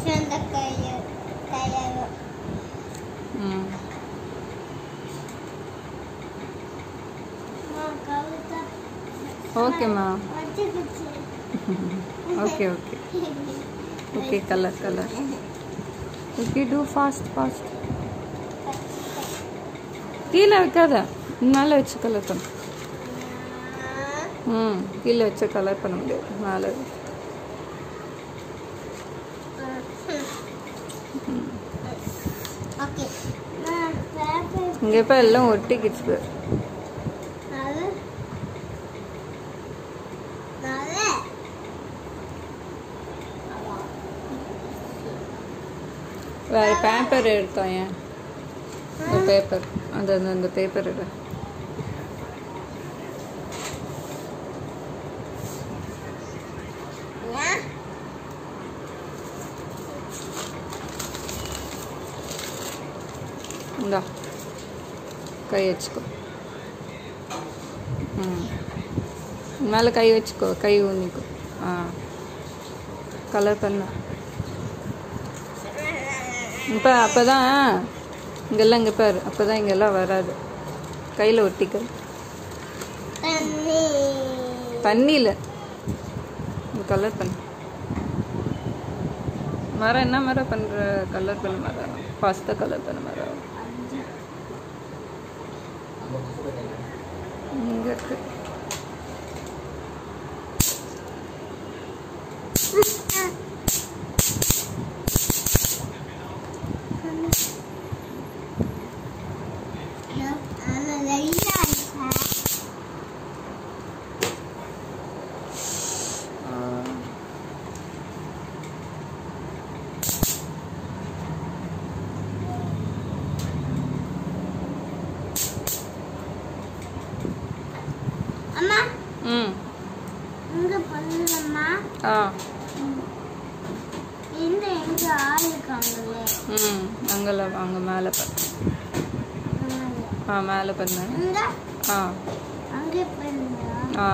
சொந்த கையை கையை ம் கவிதா ஓகேம்மா வச்சுக்கிச்சு okay okay okay colour colour okay too fast fast கீழே வைக்காத மேலே வச்சு கலர் பண்ணு ம் கீழே வச்சு கலர் பண்ண முடியாது மேலே ஓகே நான் பேப்பர் இங்கே இப்போ எல்லாம் ஒட்டிக்கிச்சு நாலு நாலு வேறு பேப்பர் எடுத்தோம் ஏன் இந்த பேப்பர் அந்த அந்த அந்த பேப்பர் எடு ஏன் இந்தா கை வச்சுக்கோ ம் மேலே கை வச்சுக்கோ கை ஊனிக்கோ ஆ கலர் பண்ண இப்போ அப்போ தான் இங்கெல்லாம் இங்கே பாரு அப்போ தான் இங்கெல்லாம் வராது கையில் ஒட்டிக்க தண்ணி தண்ணியில் கலர் பண்ணு மரம் என்ன மரம் பண்ணுற கலர் பண்ண மரம் பாஸ்தா கலர் பண்ண மரம் இங்கே இருக்கு ஆனா லைட்டா இருக்கா அம்மா ம் இங்க பண்ணலாமா ஆ இந்த எங்க ஆள் இருக்காங்களே ம் அங்கெல்லாம் அங்கே மேலே பண்ணு ஆ மேலே பண்ணு இந்த ஆ அங்கே பண்ணுங்க ஆ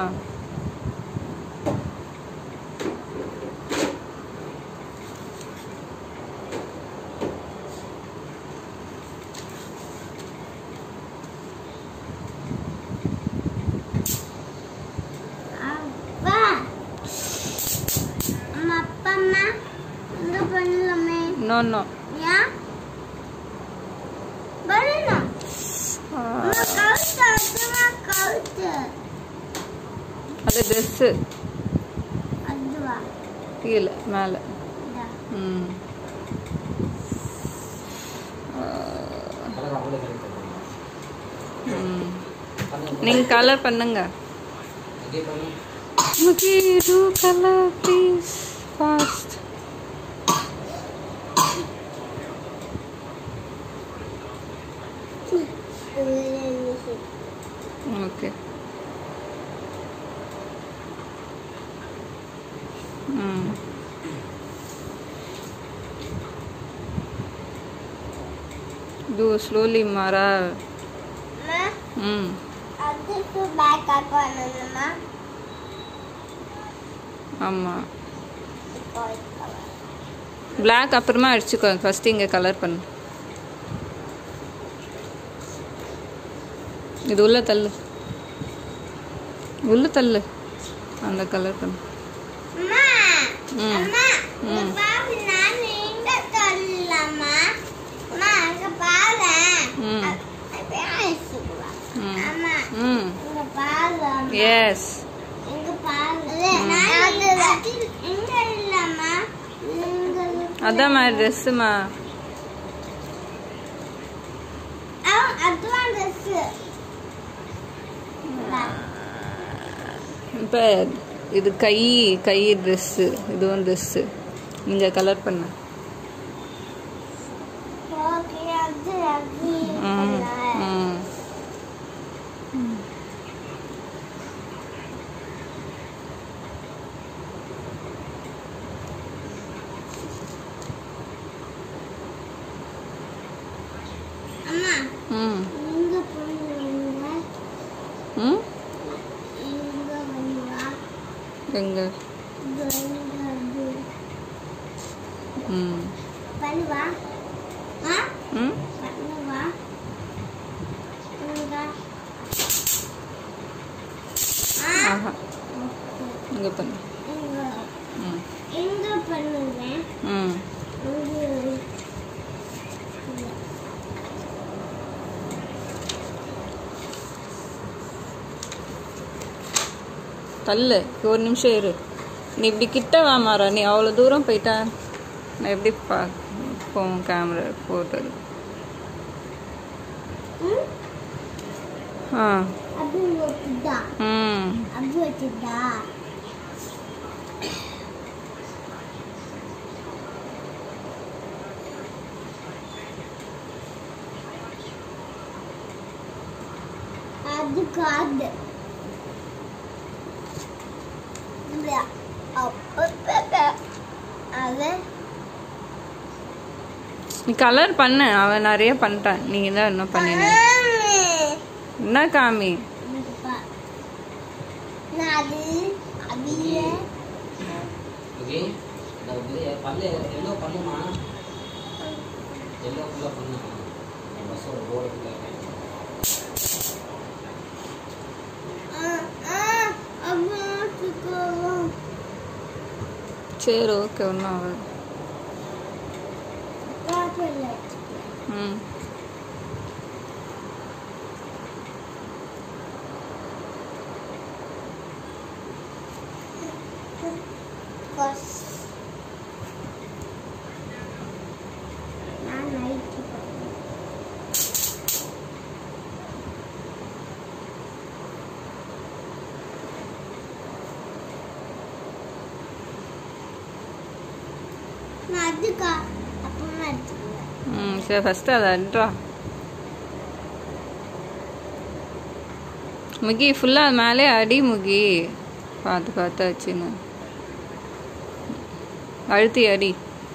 அப்பா அம்மா அப்பா அம்மா இங்க பண்ணலாமே நோ நோ ஏன் பண்ணலாம் அம்மா கவுத்து அதுவா கவுத்து அது ட்ரெஸ்ஸு அதுவா கீழே மேலே இதா. ம் ம் நீங்கள் கலர் பண்ணுங்க okay do colour please fast okay ம் டூ ஸ்லோலி மாறா அம்மா ம் அதுக்கு பேக் ஆக் பண்ணணுமா ஆமாம் இப்போ இப்போ பிளாக் அப்புறமா அடிச்சுக்கோ ஃபஸ்ட்டு இங்கே கலர் பண்ணு இது உள்ள தள்ளு உள்ள தள்ளு அந்த கலர் பண்ணு அம்மா ம் அம்மா ம். இங்க பாரு நான் எங்க சொல்லலாமா அம்மா அங்க பாரு ம். அ- அப்படியே அழைச்சிட்டு வா. ம் அம்மா ம் இங்க பாரு அம்மா. எஸ் இங்க பாரு நான் எங்க இல்லம்மா இங்க இருக்கு. அதாம்மா ட்ரெஸ்ஸுமா அவன் அதுவான் ட்ரெஸ் இப்போ இது கை கை ட்ரெஸ்ஸு இதுவும் ட்ரெஸ்ஸு இங்கே கலர் பண்ண ஓகே அது அது ம் ம் அம்மா ம் இங்க பண்ணுங்க ம் இங்க பண்ணுங்க எங்கே இது இங்க அது ம் பண்ணுவா ஆ ம் பண்ணுவா பண்ணுவா ஆ ஆஹா இங்கே பண்ணு எங்க ம் எங்க பண்ணுவேன் ம் அங்கே இல்ல. தள்ளு ஒரு நிமிஷம் இரு நீ இப்படி கிட்ட வா மாறா நீ அவ்வளோ தூரம் போயிட்டா நான் எப்படி பா போவோம் கேமரா ஃபோட்டோ ம் ஆ அப்படி வச்சுதா ம் அப்படி வச்சுதா அது காது இல்ல அப்ப அது நீ கலர் பண்ணு அவன் நிறைய பண்ணிட்டான் நீ தான் இன்னும் பண்ணின என்ன காமி நான் அது அவிய ஓகே இந்த வந்து பல்லு எல்லோ பண்ணுமா எல்லோ ஃபுல்லாக பண்ணு பஸ்ஸோட போர்டு ஃபுல்லாக சரி ஓகே ஒன்றும் ஆகாது ம் நான் நைட்டு நான் அதுக்கா அப்புறமா எடுத்துக்குவேன் ம் சரி ஃபஸ்ட்டு அதை அட்ரா முகி ஃபுல்லாக மேலே அடி முகி பார்த்து பார்த்து வச்சுன்னு அழுத்தி அடி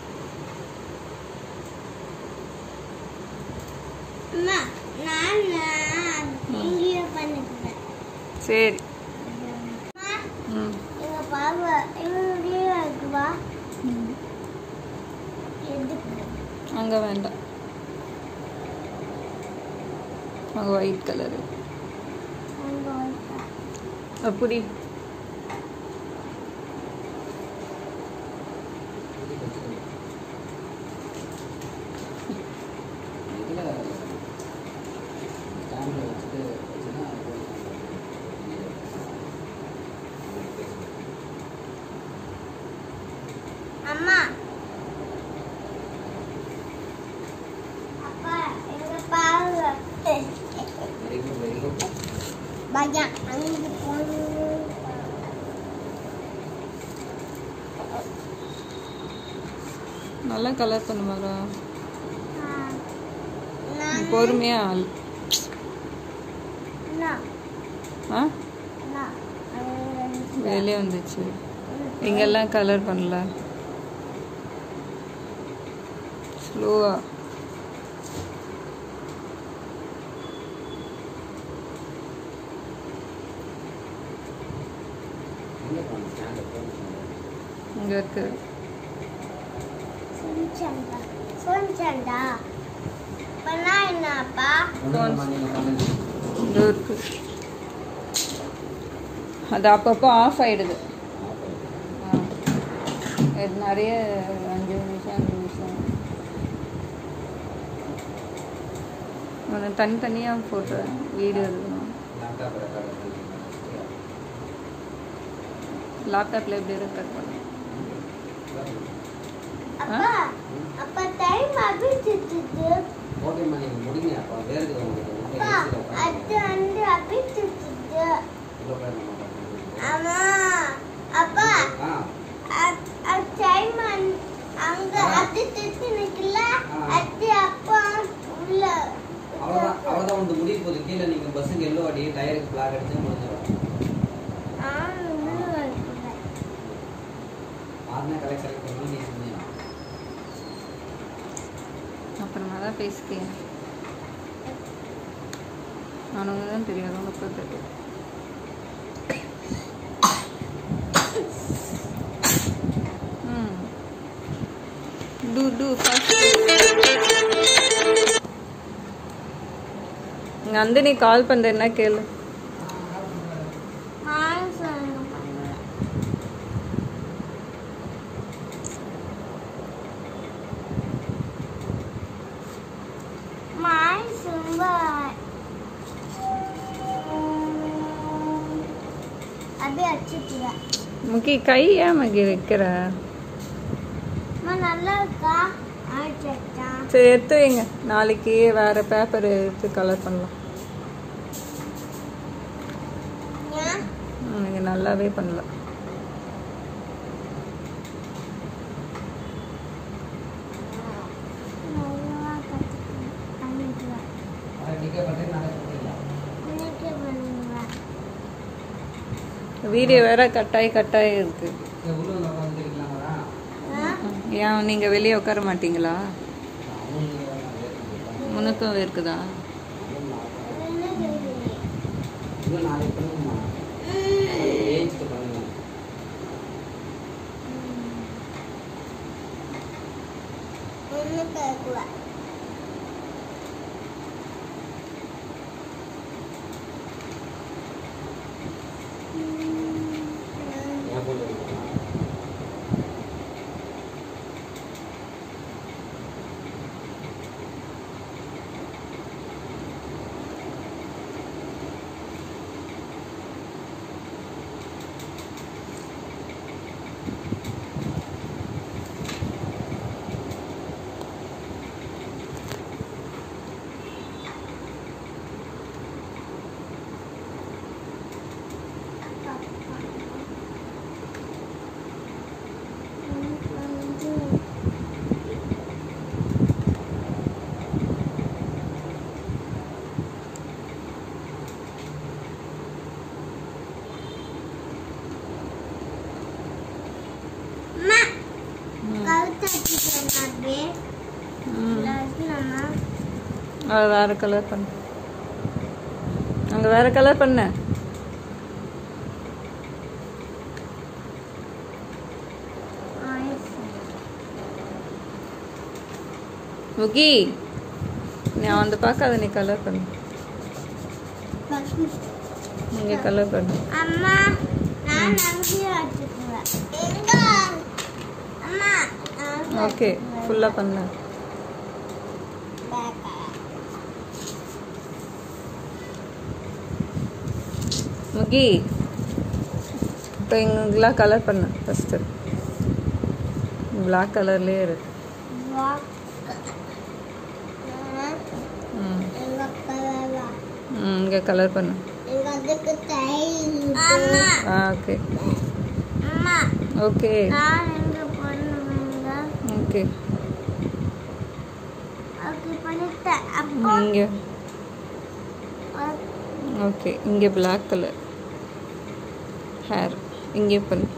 அம்மா நான் நான் இங்கேயே பண்ணிக்கிறேன் சரி அம்மா ம் எங்க பாப்பா இங்கேயே இருக்குவா எதுக்கு அங்கே வேண்டாம் அங்கே ஒயிட் கலரு அங்க வைப்பா அப்படி இதில் கேமரா வச்சுட்டு வச்சுன்னா அம்மா அப்பா எங்க பாருங்க வெரி குட் வெரி குட் பையன் அங்கே போகணும் நல்லா கலர் பண்ணுவாரா நான் பொறுமையா நான் ஆ நான் வெளியே வந்துச்சு இங்கெல்லாம் கலர் பண்ணல ஸ்லோவா எங்கே போகணும் ஸ்டாண்டு போகணும் இங்கே இருக்கு சொன்னிச்சண்டா சொன்னிச்சண்டா பண்ணா என்னப்பா ஒன்றும் நீங்கள் பண்ணுங்க இங்கே இருக்கு அது அப்பப்போ ஆஃப் ஆயிடுது ஆ. இது நிறைய அஞ்சு நிமிஷம் அஞ்சு நிமிஷம் உனக்கு தனித்தனியாக போட்டு வீடியோ எடுக்கணும் லேப்டாப் ரெக்கார்ட் லேப்டாப்பில் எப்படி ரெக்கார்ட் பண்ணணும் அப்பா அப்பா டைம் அபிச்சிட்டு ஓகேம்மா நீங்கள் முடிங்க அப்போ வேறு உங்களுக்கு ரொம்ப அப்பா ஈஸியாக அது வந்து அபிச்சிட்டு இவ்வளோ பேர் நம்ம பார்க்கணும். ஆமா அப்பா ஆ அ- அது டைம் அங்க அது திட்டு நிக்கல அது அப்பா உள்ள அவ்வளோதான் அவ்வளோதான் வந்து முடிய போகுது கீழே நீங்கள் பஸ்ஸுக்கு எல்லோ அடி டயருக்கு பிளாக் அடிச்சு முடிஞ்சிடும் ஆ, உள்ள வைக்கிறேன். ஆறுனா கலெக்ட் செலக்ட் பண்ணி நீ செஞ்சீங்க அப்புறமா தான் பேசிக்கிறேன் அவனுங்க தான் தெரியாது உனக்கு தெரியும் ம் டூ டூ நந்தினி கால் பண்ண என்ன கேளு ஹாய் சொல்லுங்க பண்ணுங்க மாய் சும்மா அப்படியே அடிச்சுட்டுவேன் முக்கி கை ஏன் மகி வைக்கிற அம்மா நல்லா இருக்கா அடிச்சா சரி எடுத்து வைங்க நாளைக்கு வேற பேப்பர் எடுத்து கலர் பண்ணலாம் ஏன் இன்னைக்கு நல்லாவே பண்ணலாம் நல்லா கற்றுக்கணும் பண்ணிக்கலாம் டிக்கே பண்ணுறேன் நாளை பண்ணிக்கலாம் இன்னைக்கு பண்ணுவேன் வீடியோ வேற கட்டாயி கட்டாயி இருக்கு சரி உள்ள வந்து உட்காந்துருக்கலாங்களா ஏன் நீங்க வெளியே உட்கார மாட்டீங்களா அவங்க முன்னுக்கும் இருக்குதா என்ன செய்வீங்க இன்னும் நாளைக்கு பண்ணுங்கம்மா ஏஞ்சிட்டு பண்ணுங்க ஒன்றும் கேட்கல ஏன் போட்டு வைக்கலாம் அம்மா ம். கழுத்தாச்சிட்டேன் அப்படியே ம். வைக்கலாமா அது வேற கலர் பண்ணு அங்க வேற கலர் பண்ண முகி நீ அந்த பார்க்காத நீ கலர் பண்ணு இங்க கலர் பண்ணு அம்மா நான் அங்கேயே வச்சுக்குவேன் எங்க அம்மா நான் ஓகே ஃபுல்லா பண்ணு பேக்கா முகி இப்போ இங்கெல்லாம் கலர் பண்ணு ஃபஸ்ட்டு பிளாக் கலர்லேயே இரு வாக் ம் எங்க கலரா ம் இங்கே கலர் பண்ணு எங்க அதுக்கு தையல் அம்மா ஆ ஓகே அம்மா ஓகே நான் எங்க பண்ணுவேங்க ஓகே ஓகே பண்ணிட்டேன் அப்போ இங்கே ஓகே இங்கே பிளாக் கலர் ஹேர் இங்கே பண்ணு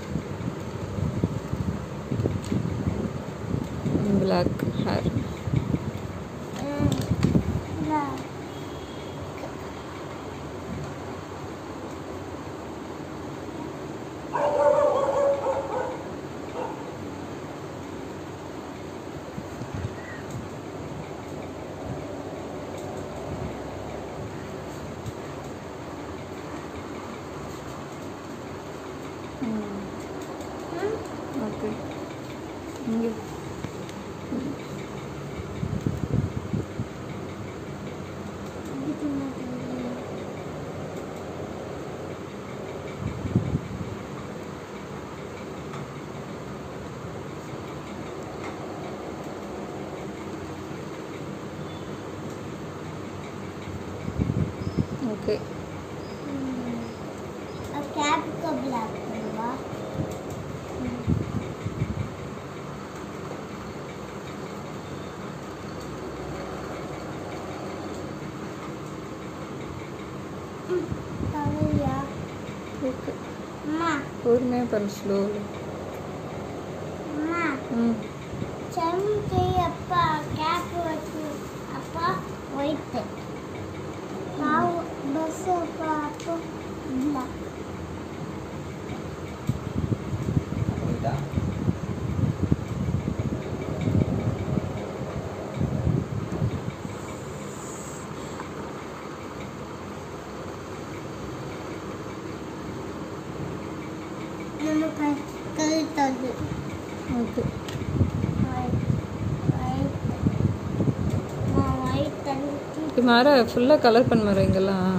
பிளாக் ஹேர் ஓகே இங்கே ஓகே कैप को ब्लैक करूँगा கவலையா ஓகே அம்மா பொறுமையாக பண்ணு ஸ்லோவில் அம்மா ம் செம்கி அப்பா கேப் வச்சு அப்பா ஒயிட்டு ನಾವು ಬಸ್ ಅಪ್ಪ ಅಪ್ಪ ಇಲ್ಲ போயிட்டா நம்ம கை கழுத்தது ஓகே ஒயிட் தண்ணி இப்போ மாற ஃபுல்லாக கலர் பண்ண மாற இங்கெல்லாம்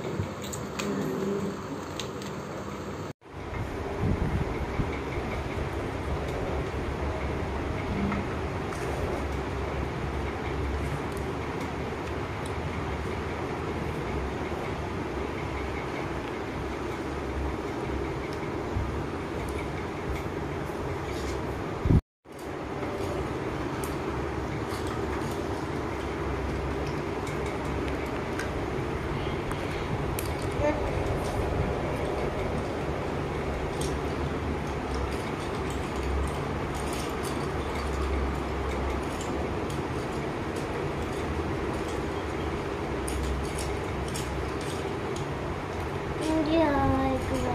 இங்கே இருக்குதா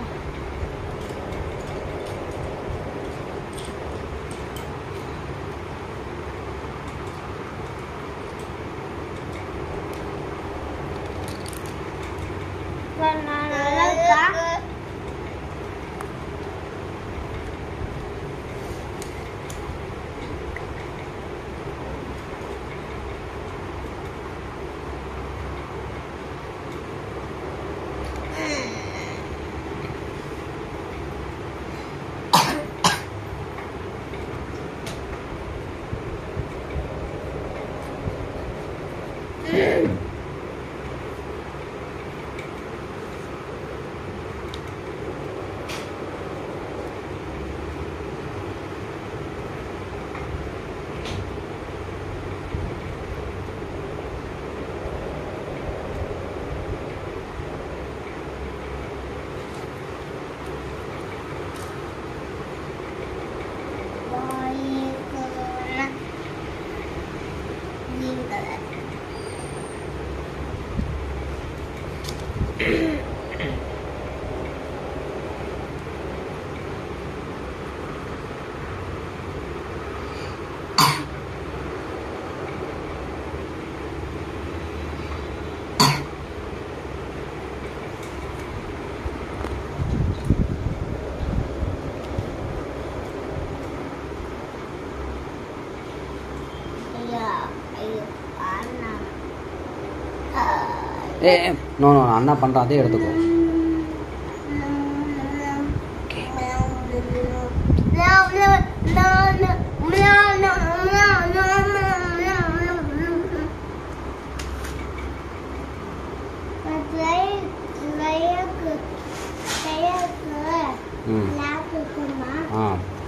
நல்லா இருக்கா வாய்க்குள்ள நீங்கள் ஐயா ஐயோ அண்ணா ஏ நோ நோ அண்ணா பண்ணுற அதே எடுத்துக்கோ ம் ஆ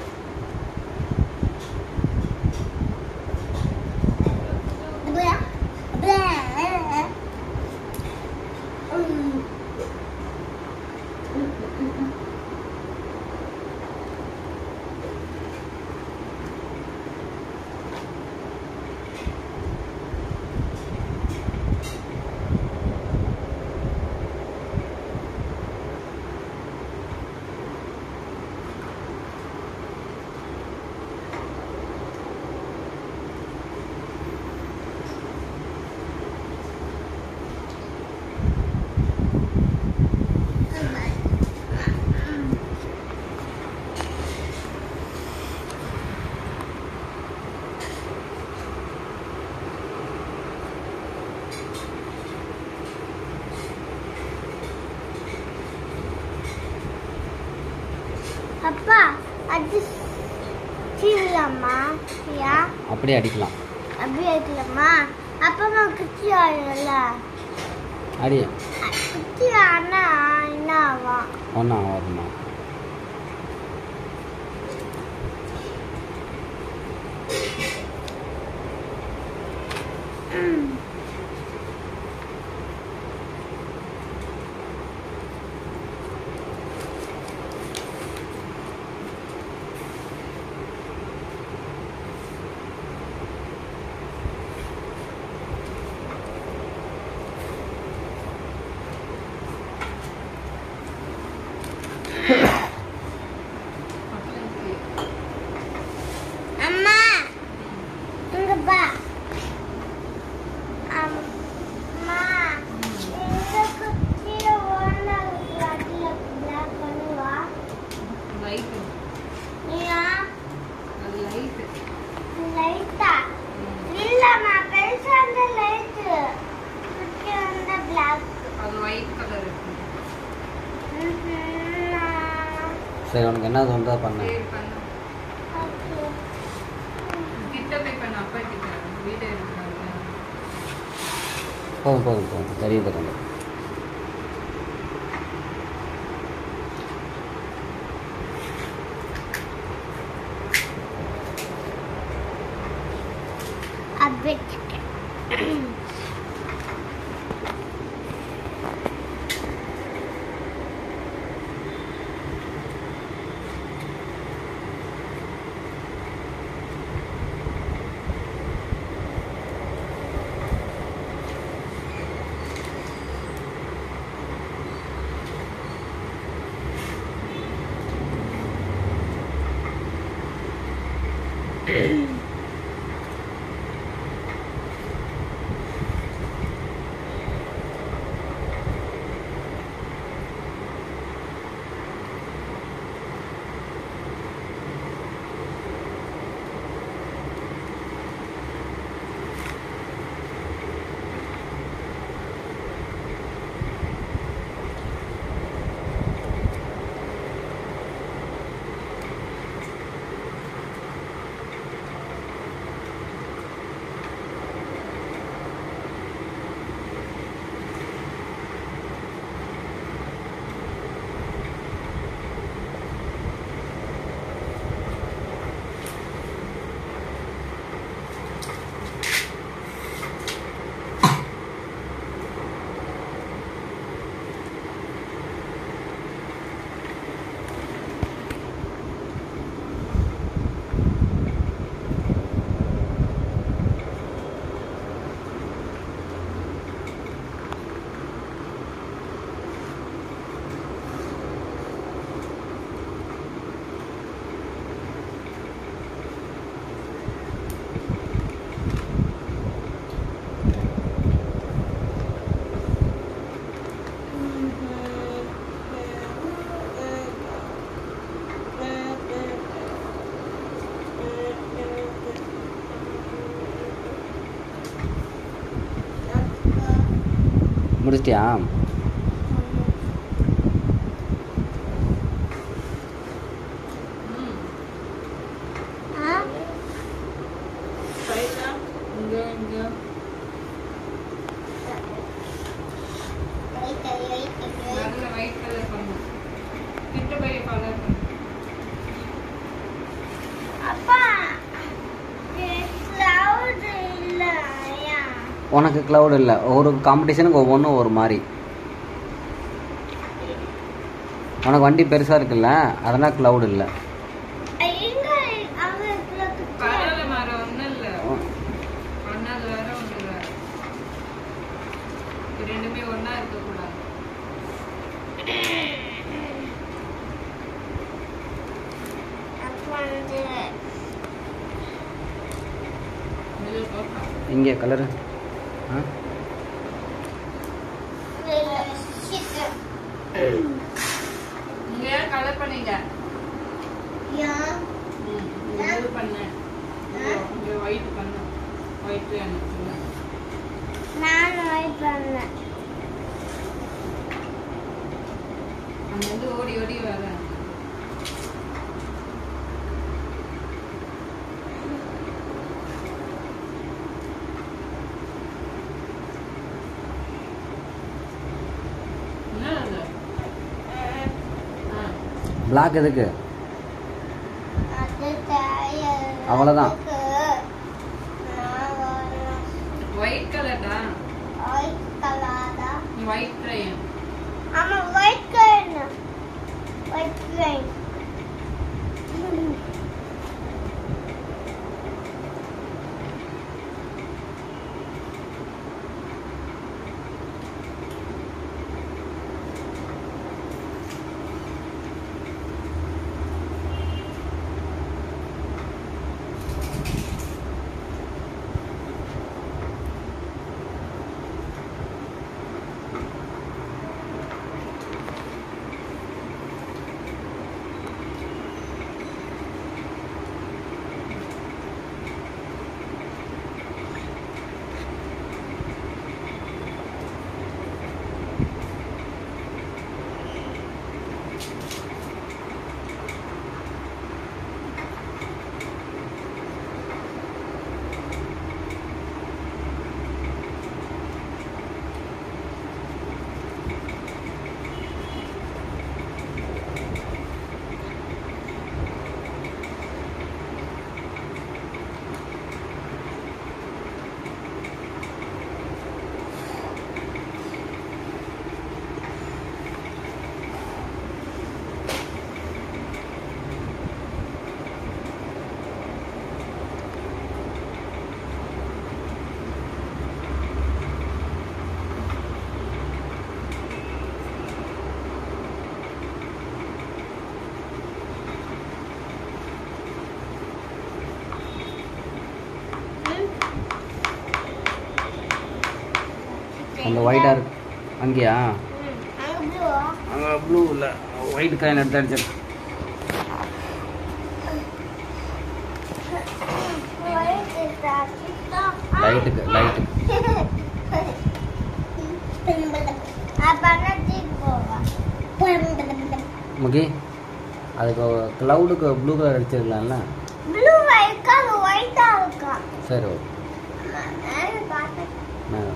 அப்பா அது சீரலாமா யா அப்படியே அடிக்கலாம் அப்படியே இருக்கலாமா அப்பமா குச்சி ஆயிடும்ல அடி குச்சி ஆனா என்ன ஆகும் ஒன்றும் ஆகாதுமா அம்மா இங்க பா அம்மா இந்த குச்சியில ஓடல அதுல பிளாக் பண்ணுவா சரி உனக்கு என்ன தோணுதோ பண்ண சரி பண்ணு கிட்ட போய் பண்ணு அப்பா கிட்ட வீடு இருக்காங்க போதும் போதும் போதும் தெரியுது கொஞ்சம் அப்படியே முடிச்சிட்டியா ம் ஆ ரைட்டா இங்கே இங்கே வெயிட் வெயிட் வெயிட் நல்ல ஒயிட் கலர் பண்ணு கிட்ட போய் கலர் பண்ணு அப்பா கிளவுட் இல்லையா உனக்கு க்ளவுட் இல்லை ஒரு காம்படிஷனுக்கு ஒவ்வொன்றும் ஒரு மாதிரி உனக்கு வண்டி பெருசாக இருக்குல்ல அதெல்லாம் க்ளவுட் இல்லை எங்க அங்க பரவாயில்ல மரம் ஒன்றும் இல்லை பண்ணாது வேற ஒன்று வேற இது ரெண்டுமே ஒன்றா இருக்கக்கூடாது அப்பா வந்து இது போட்டா இங்கே கலரு ஆ சீக்கிரம் இங்கே ஏன் கலர் பண்ணீங்க யா ம் இங்கே இது பண்ணேன் இங்கே ஒயிட் பண்ணு ஒயிட் எனக்கு நான் வெயிட் பண்ணேன் அங்கேருந்து ஓடி ஓடி வரேன் என்ன அது ஆ பிளாக் எதுக்கு அது தயார் அவ்வளவுதான். நான் வரேன் ஒயிட் கலர்டா ஒயிட் கலரா நீ ஒயிட் ட்ரையன் ஆமா ஒயிட் கலர் ஒயிட் கலர் அங்கே ஒயிட்டாக இருக்கு அங்கேயா அங்க blue ஆ? அங்கே ப்ளூ இல்லை ஒயிட் காயின் எடுத்து அடிச்சு White இருக்கா? கிட்டா? லைட்டுக்கு லைட்டுக்கு அப்பதான் தூக்கி போவா. முகி அதுக்கு க்ளவுடுக்கு ப்ளூ கலர் அடிச்சிருக்கலாம்ல Blue ஆ இருக்கா? அது white ஆ இருக்கா? சரி ஓகே நான் பார்த்தேன். மேலே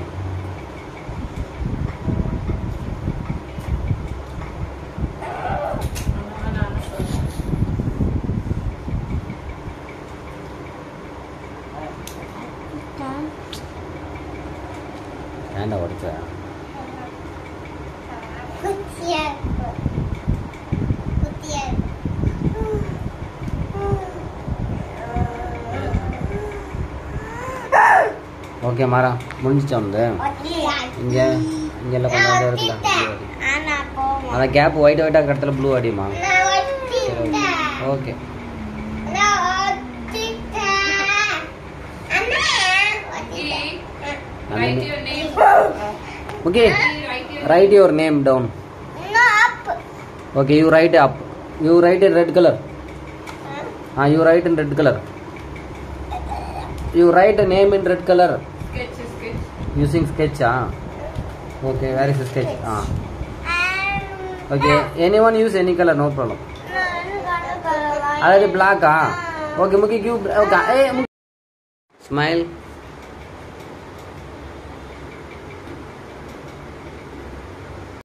ஏன்டா உடச்ச குட்டியா இருக்கு. குட்டியா இருக்கு. ஓகே மாறா முடிஞ்சிச்சா வந்து ஒட்டியா இருக்கு. இங்கே இங்கே எல்லாம் கொஞ்சம் நான் கொஞ்சம் இருக்குல்ல ஒட்டிட்டேன். ஆனா போவோம். அந்த கேப் ஒயிட் ஒயிட்டாக கடத்துல ப்ளூ அடியுமா நான் ஒட்டிட்டேன். ஓகே நான் ஒட்டிட்டேன். அண்ணா, ஒட்டிட்டேன். Okay write your name down நான் up. Okay you write up you write in red colour ஆ you write in red colour you write name in red colour using ஸ்கெட்சா ஓகே வேர் இஸ் ஸ்கெட்ச் ஆ And okay any one use any colour no problem நான் colour colour அதாவது பிளாக்கா okay முக்கி கியூ okay a smile